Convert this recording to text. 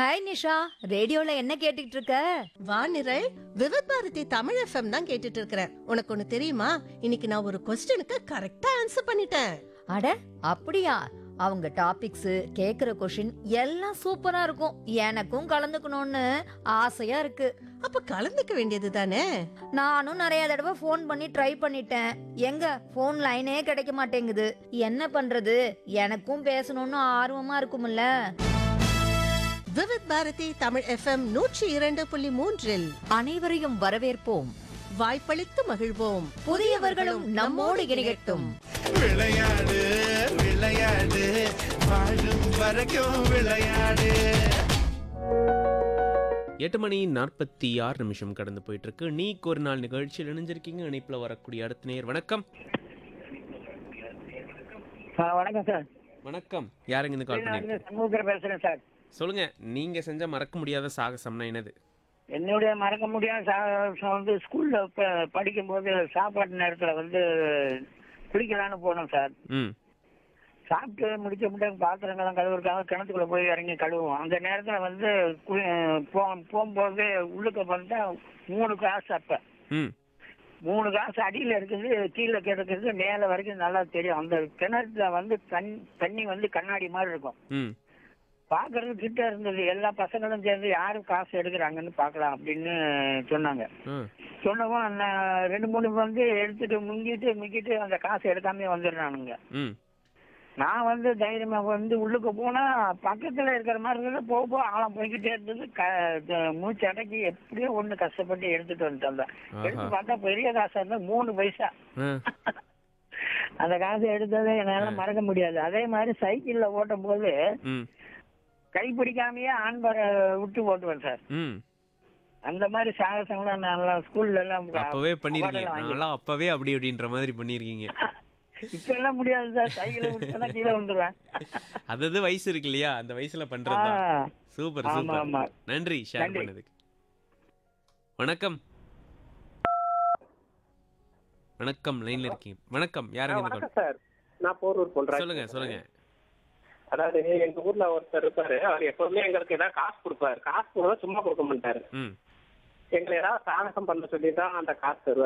Hi Nisha ரேடியோல என்ன கேட்டுட்டு இருக்க வானிரல் விவத் பாரதி தமிழ் எஃப்எம் தான் கேட்டுட்டு இருக்கிறேன் உனக்கு ஒண்ணு தெரியுமா இன்னைக்கு நான் ஒரு கொஸ்டினுக்கு கரெக்டா ஆன்சர் பண்ணிட்டேன் அட அப்படியா அவங்க டாபிக்ஸ் கேக்குற கொஷின் எல்லாம் சூப்பரா இருக்கும் எனக்கும் கலந்துக்கணும்னு ஆசையா இருக்கு அப்ப கலந்துக்க வேண்டியது தானே நானும் நிறைய தடவை ஃபோன் பண்ணி ட்ரை பண்ணிட்டேன் எங்க ஃபோன் லைனே கிடைக்க மாட்டேங்குது என்ன பண்றது எனக்கும் பேசணும்னு ஆர்வமா இருக்கும்ல விவத் பாரதி தமிழ் எஃப்எம் நூற்றி இரண்டு புள்ளி மூன்றில் அனைவரையும் வரவேற்போம் வாய்ப்பளித்து மகிழ்வோம் புதியவர்களும் நம்மோடு இணையட்டும் விளையாடு விளையாடு வாழும் வரைக்கும் விளையாடு எட்டு மணி நாற்பத்தி ஆறு நிமிஷம் கடந்து போயிட்டு இருக்கு நீக்கு ஒரு நாள் நிகழ்ச்சியில் இணைஞ்சிருக்கீங்க இணைப்பில் வரக்கூடிய அடுத்த நேர் வணக்கம் ஆ, வணக்கம் சார் வணக்கம் யாருங்க இருந்து கால் நான் பண்ணிருக்கீங்க சண்முகர் பேசுறேன் சார் சொல்லுங்க நீங்க செஞ்ச மறக்க முடியாத சாகசம்னா என்னது என்னுடைய மறக்க முடியாத சாகசம் வந்து ஸ்கூல்ல ப படிக்கும்போது சாப்பாட்டு நேரத்துல வந்து குளிக்கலான்னு போனோம் சார் ம் சாப்பிட்டு முடிச்ச முடியாது பாத்திரங்கள்லாம் கழுவுறதுக்காக கிணத்துக்குள்ள போய் இறங்கி கழுவுவோம் அந்த நேரத்துல வந்து குளி- போ போகும்போது உள்ளுக்க பார்த்தா மூணு காசு அப்ப ம் மூணு காசு அடியில இருக்குது கீழே கிடக்குறது மேல வரைக்கும் நல்லா தெரியும் அந்த கிணத்துல வந்து தண்ணி தண்ணி வந்து கண்ணாடி மாதிரி இருக்கும் ம் பாக்குறது கிட்ட இருந்தது எல்லா பசங்களும் சேர்ந்து யாரு காசு எடுக்கிறாங்கன்னு பார்க்கலாம் அப்படின்னு சொன்னாங்க ஆ சொன்னவும் நான் ரெண்டு மூணு வந்து எடுத்துட்டு முங்கிட்டு முங்கிட்டு அந்த காசு எடுக்காம வந்துடுறானுங்க ம் நான் வந்து தைரியமா வந்து உள்ளுக்கு போனா பக்கத்துல இருக்கிற மாதிரி இருந்தது போக போக ஆழம் போய்கிட்டே இருந்தது க த- மூச்சு அடக்கி எப்படியோ ஒண்ணு கஷ்டப்பட்டு எடுத்துட்டு வந்துட்டேன் எடுத்து பார்த்தா பெரிய காசா இருந்தா மூணு பைசா ஆ அந்த காசை எடுத்ததை என்னால மறக்க முடியாது அதே மாதிரி சைக்கிள்ல ஓட்டும் போது ம் கை பிடிக்காமயே ஆண்பரை விட்டு ஓட்டுவேன் சார் ம் அந்த மாதிரி சாகசங்கள்லாம் நான் ஸ்கூல்ல எல்லாம் அப்பவே பண்ணிருக்கீங்க award எல்லாம் வாங்கி- நான்லாம் அப்பவே அப்படி அப்படின்ற மாதிரி பண்ணிருக்கீங்க இப்ப எல்லாம் முடியாது சார் சைக்கிள விட்டுனா கீழே வந்துருவேன் அதாவது வயசு இருக்கு இல்லையா அந்த வயசுல பண்றதுதான் ஆ. சூப்பர் ஆமா, சூப்பர் ஆமா. நன்றி ஷேர் நன்றி. பண்ணதுக்கு வணக்கம் வணக்கம் லைன்ல இருக்கீங்க வணக்கம் யாருங்க இந்த வணக்கம் சார் நான் போரூர் பண்றேன் சொல்லுங்க சொல்லுங்க அதாவது எங்க ஊர்ல ஒருத்தர் இருப்பாரு அவர் எப்பவுமே எங்களுக்கு ஏதாவது காசு கொடுப்பாரு காசு கொடுத்தா சும்மா கொடுக்க மாட்டாரு ம் எங்களை ஏதாவது சாகசம் பண்ண சொல்லி தான் அந்த காசு தருவாரு